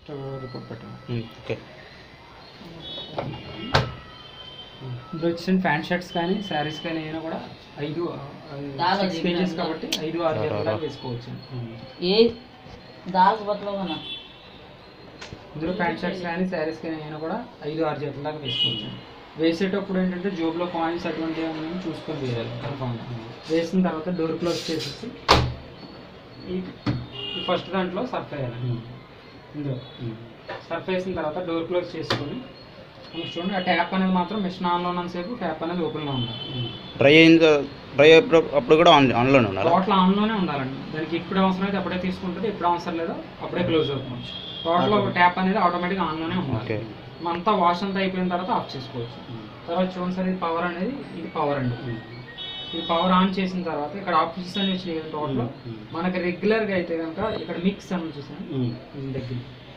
First report పెట్టాను ఉమ్, okay ఇందులో వచ్చిన ప్యాంట్ షర్ట్స్ కానీ శారీస్ కానీ అయినా కూడా ఐదు దాగా సిక్స్ పేజెస్ దిగినాక. కాబట్టి ఐదు ఆరు జతల దాకా వేసుకోవచ్చు ఏ దాల్ బట్టలు ఇందులో ప్యాంట్ షర్ట్స్ కానీ శారీస్ కానీ అయినా కూడా ఐదు ఆరు జతల దాకా వేసుకోవచ్చు వేసేటప్పుడు ఏంటంటే జోబులో కాయిన్స్ అటువంటివి ఏమైనా చూసుకొని వేయాలి కన్ఫామ్గా వేసిన తర్వాత డోర్ క్లోజ్ చేసేసి ఈ ఈ ఫస్ట్ దాంట్లో సర్ఫ్ వేయాలి ఇందులో సర్ఫ్ వేసిన తర్వాత డోర్ క్లోజ్ చేసుకొని మనకి చూడండి ఆ ట్యాప్ అనేది మాత్రం మిషన్ ఆన్లో ఉన్నంతసేపు ట్యాప్ అనేది ఓపెన్లో ఉండాలి డ్రై అయిన డ్రై అప్పుడు అప్పుడు కూడా ఆన్ ఆన్లోనే ఉండాలి టోటల్ ఆన్లోనే ఉండాలండి దానికి ఎప్పుడు అవసరం అయితే అప్పుడే తీసుకుంటుంది ఎప్పుడు అవసరం లేదో అప్పుడే క్లోజ్ అవుతుంది టోటల్ ట్యాప్ అనేది ఆటోమేటిక్గా ఆన్లోనే ఉండాలి ఓకే అంతా వాష్ అంతా అయిపోయిన తర్వాత ఆఫ్ చేసుకోవచ్చు తర్వాత చూడండి సార్ ఇది పవర్ అనేది ఇది పవర్ అండి ఇది పవర్ ఆన్ చేసిన తర్వాత ఇక్కడ ఆప్షన్స్ అని వచ్చినాయి కదా టోటల్ మనకి రెగ్యులర్గా అయితే కనుక ఇక్కడ మిక్స్ అని చూసాను దగ్గర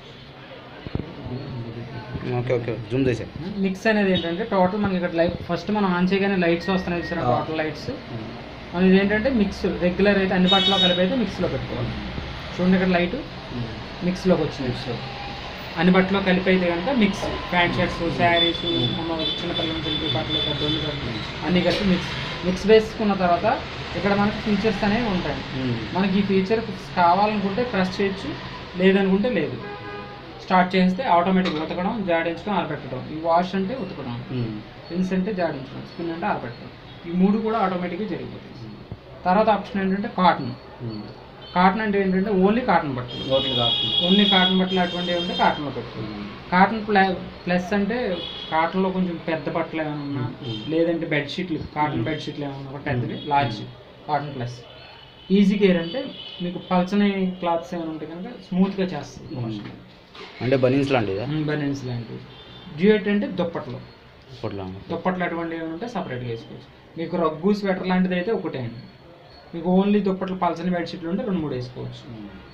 ఓకే ఓకే జూమ్ చేసా మిక్స్ అనేది ఏంటంటే టోటల్ మనకి ఇక్కడ లైట్ ఫస్ట్ మనం ఆన్ చేయగానే లైట్స్ వస్తున్నాయి సార్ టోటల్ లైట్స్ అది ఏంటంటే మిక్స్ రెగ్యులర్ అయితే అన్ని బట్టలో కలిపి అయితే మిక్స్లో పెట్టుకోవాలి చూడండి ఇక్కడ లైట్ మిక్స్లోకి వచ్చింది మిక్స్ అన్ని బట్టలో కలిపి అయితే కనుక మిక్స్ ప్యాంట్ షర్ట్స్ శారీస్ మన చిన్నపిల్లల నుంచి బట్టలు పెద్దోళ్ళు బట్టలు అన్నీ కలిపి మిక్స్ మిక్స్ వేసుకున్న తర్వాత ఇక్కడ మనకి ఫీచర్స్ అనేవి ఉంటాయి మనకి ఈ ఫీచర్ కావాలనుకుంటే ప్రెస్ చేయొచ్చు లేదనుకుంటే లేదు స్టార్ట్ చేస్తే ఆటోమేటిక్ ఉతకడం జాడించడం ఆరబెట్టడం ఈ వాష్ అంటే ఉతకడం పిన్స్ అంటే జాడించడం స్పిన్ అంటే ఆరబెట్టడం ఈ మూడు కూడా ఆటోమేటిక్గా జరిగిపోతాయి తర్వాత ఆప్షన్ ఏంటంటే కాటన్ కాటన్ అంటే ఏంటంటే ఓన్లీ కాటన్ బట్టలు ఓన్లీ కాటన్ బట్టలు అటువంటివి ఉంటే కాటన్లో పెట్టుకోవాలి కాటన్ ప్లస్ ప్లస్ అంటే కాటన్లో కొంచెం పెద్ద బట్టలు ఏమైనా ఉన్నా లేదంటే బెడ్షీట్లు కాటన్ బెడ్షీట్లు ఏమైనా ఒక పెద్దవి large cotton plus easy care అంటే మీకు పల్చని క్లాత్స్ ఏమైనా ఉంటే కనుక స్మూత్గా చేస్తుంది వాష్ అంటే బనీన్స్ లాంటిదా బనెన్స్ లాంటివి డ్యూయట్ అంటే దుప్పట్లు అప్పట్లో దుప్పట్లు అటువంటివి ఏమైనా ఉంటే సపరేట్గా వేసుకోవచ్చు మీకు రగ్గు స్వెటర్ లాంటిది అయితే ఒకటే అండి మీకు ఓన్లీ దుప్పట్లు పల్చని బెడ్షీట్లు ఉంటే రెండు మూడు వేసుకోవచ్చు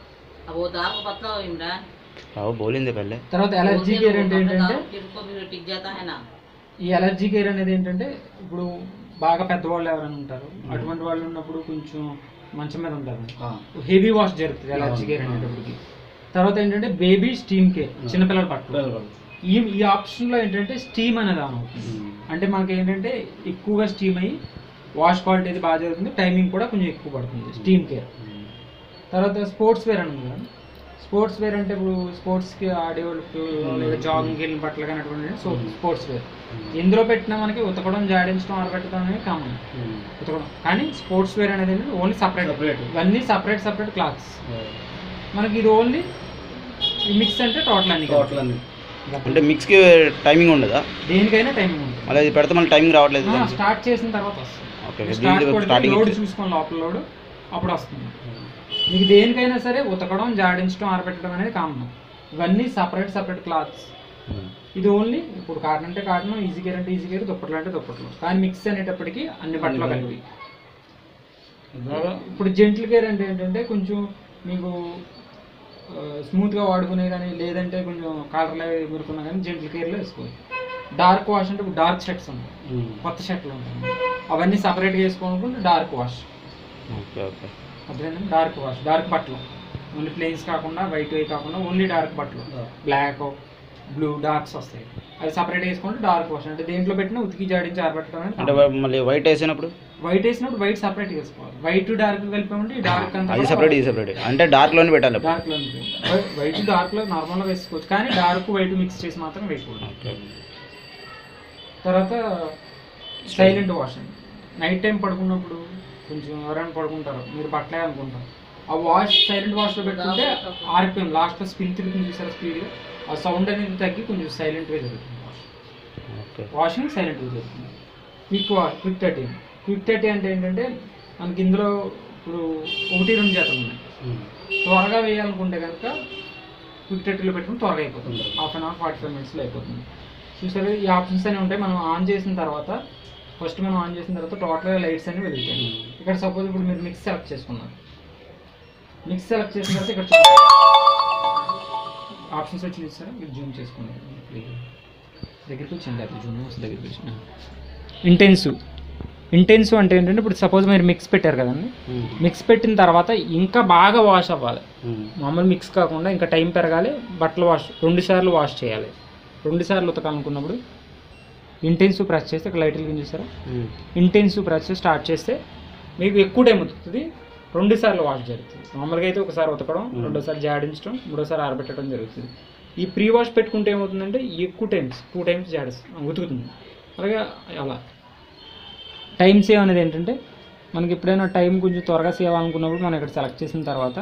अब वो दाल को पतला हो इमरान రావు బోలింది పెళ్ళే తర్వాత ఎలర్జీ కేర్ అంటే ఏంటంటే जिनको भी टिक जाता है ना ఈ ఎలర్జీ కేర్ అనేది ఏంటంటే ఇప్పుడు బాగా పెద్దవాళ్ళు ఎవరైనా ఉంటారు అటువంటి వాళ్ళు ఉన్నప్పుడు కొంచెం మంచం మీద ఉంటారు హెవీ వాష్ జరుగుతుంది ఎలర్జీ కేర్ అనేటప్పటికి తర్వాత ఏంటంటే బేబీ స్టీమ్ కేర్ చిన్నపిల్లల పట్ల ఈ ఈ ఆప్షన్లో ఏంటంటే స్టీమ్ అనేది ఆన్ అవుతుంది అంటే మనకి ఏంటంటే ఎక్కువగా స్టీమ్ అయ్యి వాష్ క్వాలిటీ అది బాగా జరుగుతుంది టైమింగ్ కూడా కొంచెం ఎక్కువ పడుతుంది స్టీమ్ కేర్ తర్వాత స్పోర్ట్స్ వేర్ అని ఉంది కదా స్పోర్ట్స్ వేర్ అంటే ఇప్పుడు స్పోర్ట్స్కి ఆడేవాళ్ళకి లేదా జాగింగ్కి వెళ్ళిన బట్టలు కానీ అటువంటి సో స్పోర్ట్స్ వేర్ ఇందులో పెట్టినా మనకి ఉతకడం జాడించడం ఆరబెట్టడం అనేది కామన్ ఉతకడం కానీ స్పోర్ట్స్ వేర్ అనేది ఓన్లీ సపరేట్ ఇవన్నీ సపరేట్ సపరేట్ క్లాత్స్ మనకి ఇది ఓన్లీ మిక్స్ అంటే టోటల్ అన్ని టోటల్ అన్ని అంటే మిక్స్కి టైమింగ్ ఉండదా దేనికైనా టైమింగ్ ఉంటుంది మళ్ళీ అది పెడితే మళ్ళీ టైమింగ్ రావట్లేదు దానికి. స్టార్ట్ చేసిన తర్వాత వస్తుంది ఓకే స్టార్ట్ దీనికి కొడితే స్టార్టింగ్ లోడ్ చూసుకోండి లోపల లోడ్ అప్పుడు వస్తుంది మీకు దేనికైనా సరే ఉతకడం జాడించడం ఆరబెట్టడం అనేది కామన్ ఇవన్నీ సపరేట్ సపరేట్ క్లాత్స్ ఇది ఓన్లీ ఇప్పుడు కాటన్ అంటే కాటన్ ఈజీ కేర్ అంటే ఈజీ కేర్ దుప్పట్లు అంటే దుప్పట్లు కానీ మిక్స్ అనేటప్పటికి అన్ని బట్టలు కలిపి ఇప్పుడు జెంటిల్ కేర్ అంటే ఏంటంటే కొంచెం మీకు స్మూత్గా వాడుకునే కానీ లేదంటే కొంచెం కాలర్లో ఎగురుకున్నా కానీ జెంటిల్ కేర్లో వేసుకోవచ్చు డార్క్ వాష్ అంటే ఇప్పుడు డార్క్ షర్ట్స్ ఉంటాయి కొత్త షర్ట్లు ఉంటాయి అవన్నీ సపరేట్గా వేసుకోవాలనుకుంటే డార్క్ వాష్ ఓకే ఓకే అర్థమైందా డార్క్ వాష్ డార్క్ బట్టలు ఓన్లీ ప్లెయిన్స్ కాకుండా వైట్ వై కాకుండా ఓన్లీ డార్క్ బట్టలు బ్లాక్ బ్లూ డార్క్స్ వస్తాయి అది సపరేట్ వేసుకుంటే డార్క్ వాష్ అంటే దేంట్లో పెట్టినా ఉతికి జాడించి ఆరబెట్టడం అంటే అనేది వై- మళ్ళీ వైట్ వేసినప్పుడు వైట్ వేసినప్పుడు వైట్ సపరేట్ వేసుకోవాలి వైట్ డార్క్ కలిపామంటే ఈ డార్క్ అంతా అది సపరేట్ ఇది సపరేట్ అంటే డార్క్లోనే పెట్టాలి డార్క్ లో వైట్ డార్క్ లో నార్మల్ గా వేసుకోవచ్చు కానీ డార్క్ వైట్ మిక్స్ చేసి మాత్రం వేయకూడదు ఓకే తర్వాత సైలెంట్ వాష్ అండి నైట్ టైం పడుకున్నప్పుడు కొంచెం ఎవరైనా పడుకుంటారు మీరు బట్టలే అనుకుంటారు ఆ వాష్ సైలెంట్ వాష్లో పెట్టుకుంటే ఆర్పిఎం లాస్ట్లో స్పిన్ తిరుగుతుంది చూసారా స్పీడ్గా ఆ సౌండ్ అనేది తగ్గి కొంచెం సైలెంట్గా జరుగుతుంది వాష్ ఓకే వాషింగ్ సైలెంట్గా జరుగుతుంది quick wash quick thirty quick thirty అంటే ఏంటంటే మనకి ఇందులో ఇప్పుడు ఒకటి రెండు జతలు ఉన్నాయి త్వరగా వేయాలనుకుంటే కనుక క్విక్ థర్టీలో పెట్టుకుని త్వరగా అయిపోతుంది half an hour forty five మినిట్స్లో అయిపోతుంది చూసారు ఈ ఆప్షన్స్ అనేవి ఉంటాయి మనం ఆన్ చేసిన తర్వాత ఫస్ట్ మనం ఆన్ చేసిన తర్వాత టోటల్గా లైట్స్ అనేవి వెలుగుతాయి ఇక్కడ సపోజ్ ఇప్పుడు మీరు మిక్స్ సెలెక్ట్ చేసుకున్నారు మిక్స్ సెలెక్ట్ చేసిన తర్వాత ఇక్కడ ఆప్షన్స్ వచ్చింది సార్ మీరు జూమ్ చేసుకున్నారు దగ్గరికి వచ్చింది అది జూమ్ దగ్గరికి వచ్చిన ఇంటెన్సివ్ ఇంటెన్సివ్ అంటే ఏంటంటే ఇప్పుడు సపోజ్ మీరు మిక్స్ పెట్టారు కదండి మిక్స్ పెట్టిన తర్వాత ఇంకా బాగా వాష్ అవ్వాలి మామూలు మిక్స్ కాకుండా ఇంకా టైం పెరగాలి బట్టలు వాష్ రెండు సార్లు వాష్ చేయాలి రెండు సార్లు ఉతకాలనుకున్నప్పుడు ఇంటెన్సివ్ ప్రెస్ చేస్తే ఇక్కడ లైట్ వెలిగించి చూసారా ఇంటెన్సివ్ ప్రెస్ స్టార్ట్ చేస్తే మీకు ఎక్కువ టైం ఉతుకుతుంది రెండు సార్లు వాష్ జరుగుతుంది మామూలుగా అయితే ఒకసారి ఉతకడం Hmm. రెండోసారి జాడించడం మూడోసారి ఆరబెట్టడం జరుగుతుంది ఈ ప్రీ వాష్ పెట్టుకుంటే ఏమవుతుందంటే ఎక్కువ టైమ్స్ టూ టైమ్స్ జాడిస్ ఉతుకుతుంది అలాగే అలా టైం సేవ్ అనేది ఏంటంటే మనకి ఎప్పుడైనా టైం కొంచెం త్వరగా సేవ్ అవ్వాలనుకున్నప్పుడు మనం ఇక్కడ సెలెక్ట్ చేసిన తర్వాత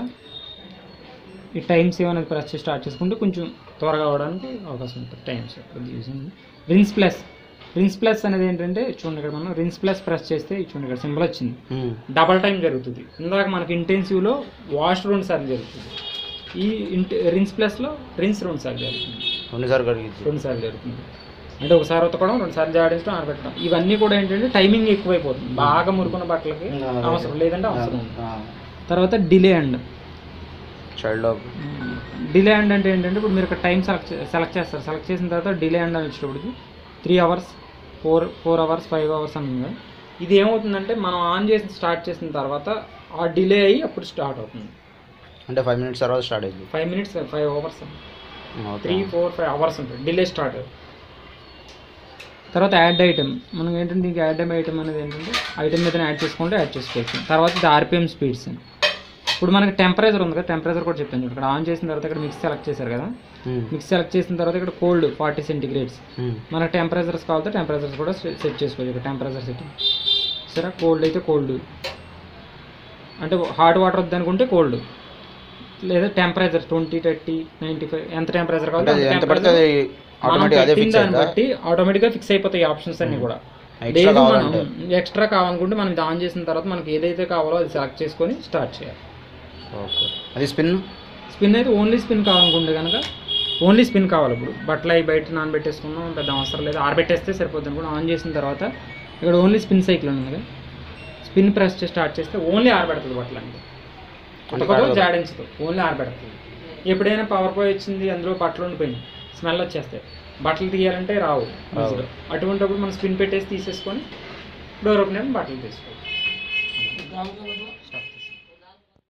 ఈ టైం సేవ్ అనేది ప్రెస్ చేసి స్టార్ట్ చేసుకుంటే కొంచెం త్వరగా అవడానికి అవకాశం ఉంటుంది time save rinse plus rinse plus అనేది ఏంటంటే చూడండి ఇక్కడ మనం రిన్స్ ప్లస్ ప్రెస్ చేస్తే ఈ చూడండి ఇక్కడ సింబల్ వచ్చింది డబల్ టైం జరుగుతుంది ఇందాక మనకి ఇంటెన్సివ్లో వాష్ రెండు సార్లు జరుగుతుంది ఈ ఇంట రిన్స్ ప్లస్లో రిన్స్ రెండు సార్లు జరుగుతుంది రెండుసార్లు కడిగింది రెండు సార్లు జరుగుతుంది అంటే ఒకసారి ఉతకడం రెండు సార్లు జాడించడం ఆరబెట్టడం ఇవన్నీ కూడా ఏంటంటే టైమింగ్ ఎక్కువైపోతుంది బాగా మురుకున్న బట్టలకి అవసరం లేదంటే అవసరం ఉంది. తర్వాత delay and child dog delay and అంటే ఏంటంటే ఇప్పుడు మీరు ఇక్కడ టైం సెలెక్ట్ సెలెక్ట్ చేస్తారు సెలెక్ట్ చేసిన తర్వాత డిలే అండ్ అని వచ్చేటప్పటికి three hours four four hours five hours అని ఉంది కదా. ఇది ఏమవుతుందంటే మనం ఆన్ చేసి స్టార్ట్ చేసిన తర్వాత ఆ డిలే అయ్యి అప్పుడు స్టార్ట్ అవుతుంది అంటే ఫైవ్ మినిట్స్ తర్వాత స్టార్ట్ అయింది five minutes five hours three four five hours ఉంటుంది డిలే స్టార్ట్ తర్వాత యాడ్ ఐటమ్ మనం ఏంటంటే దీనికి యాడ్ ఐటమ్ అనేది ఏంటంటే ఐటమ్ మీద యాడ్ చేసుకుంటే యాడ్ చేసుకోవచ్చు తర్వాత ఇది ఆర్పిఎం స్పీడ్స్ ఇప్పుడు మనకి టెంపరేచర్ ఉంది కదా టెంపరేచర్ కూడా చెప్పాను చూడు. ఇక్కడ ఆన్ చేసిన తర్వాత ఇక్కడ మిక్స్ సెలెక్ట్ చేశారు కదా మిక్స్ సెలెక్ట్ చేసిన తర్వాత ఇక్కడ కోల్డ్ ఫార్టీ సెంటిగ్రేడ్స్ మనకు టెంపరేచర్స్ కావాలంటే టెంపరేచర్స్ కూడా సెట్ చేసుకోవచ్చు ఇక్కడ టెంపరేచర్ సెట్టింగ్ సరే కోల్డ్ అయితే కోల్డ్ అంటే హాట్ వాటర్ వద్దనుకుంటే కోల్డ్ లేదా temperature twenty thirty ninety five ఎంత టెంపరేచర్ అంటే కావాలంటే అది ఎంత పడితే అది మనం ఆటోమేటిక్ అదే పెట్టిన ఫిక్స్ దాన్ని అవుతుందా బట్టి ఆటోమేటిక్గా ఫిక్స్ అయిపోతాయి ఆప్షన్స్ అన్ని కూడా ఎక్స్ట్రా లేదు మనం కావాలంటే ఎక్స్ట్రా కావాలనుకుంటే మనం ఇది ఆన్ చేసిన తర్వాత మనకి ఏదైతే కావాలో అది సెలెక్ట్ చేసుకొని స్టార్ట్ చేయాలి ఓకే అది స్పిన్ స్పిన్ అయితే ఓన్లీ స్పిన్ కావాలనుకుంటే కనుక ఓన్లీ స్పిన్ కావాలి ఇప్పుడు బట్టలు అవి బయట నానబెట్టేసుకున్నాం పెద్ద అవసరం లేదు ఆరబెట్టేస్తే సరిపోతుంది కూడా ఆన్ చేసిన తర్వాత ఇక్కడ ఓన్లీ స్పిన్ సైకిల్ ఉంది కదా స్పిన్ ప్రెస్ చేసి స్టార్ట్ చేస్తే ఓన్లీ ఆరబెడుతుంది బట్టలు అంటే ఉతకదు కాడదు. జాడించదు ఓన్లీ ఆరబెడుతుంది ఎప్పుడైనా పవర్ పోయి వచ్చింది అందులో బట్టలు ఉండిపోయింది స్మెల్ వచ్చేస్తాయి బట్టలు తీయాలంటే రావు రావు. ఈజీగా. అటువంటిప్పుడు మనం స్పిన్ పెట్టేసి తీసేసుకొని డోర్ ఓపెన్ బట్టలు తీసుకోవాలి गाँव के लोग